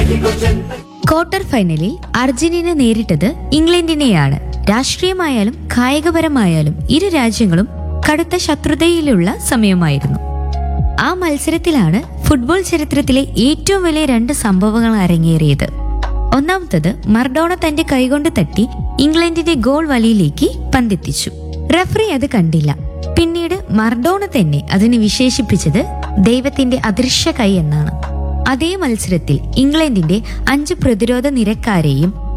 quarter ഫൈനലിൽ Argentina നേരിട്ടത് ഇംഗ്ലണ്ടിനെയാണ് രാഷ്ട്രീയമായാലും കായികപരമായാലും ഇരു രാജ്യങ്ങളും കടുത്ത ശത്രുതയിലുള്ള സമയമായിരുന്നു ആ മത്സരത്തിലാണ് ഫുട്ബോൾ ചരിത്രത്തിലെ ഏറ്റവും വലിയ രണ്ട് സംഭവങ്ങൾ അരങ്ങേറിയത് ഒന്നാമത്തത് മർഡോണ തന്റെ കൈകൊണ്ട് തട്ടി ഇംഗ്ലണ്ടിന്റെ ഗോൾ വലയിലേക്ക് പന്തെത്തിച്ചു റഫറി അത് കണ്ടില്ല പിന്നീട് മർഡോണ തന്നെ അതിനെ വിശേഷിപ്പിച്ചത് ദൈവത്തിന്റെ അദൃശ്യ കൈ എന്നാണ് അതേ മത്സരത്തിൽ ഇംഗ്ലണ്ടിന്റെ അഞ്ച് പ്രതിരോധ നിരക്കാരെയും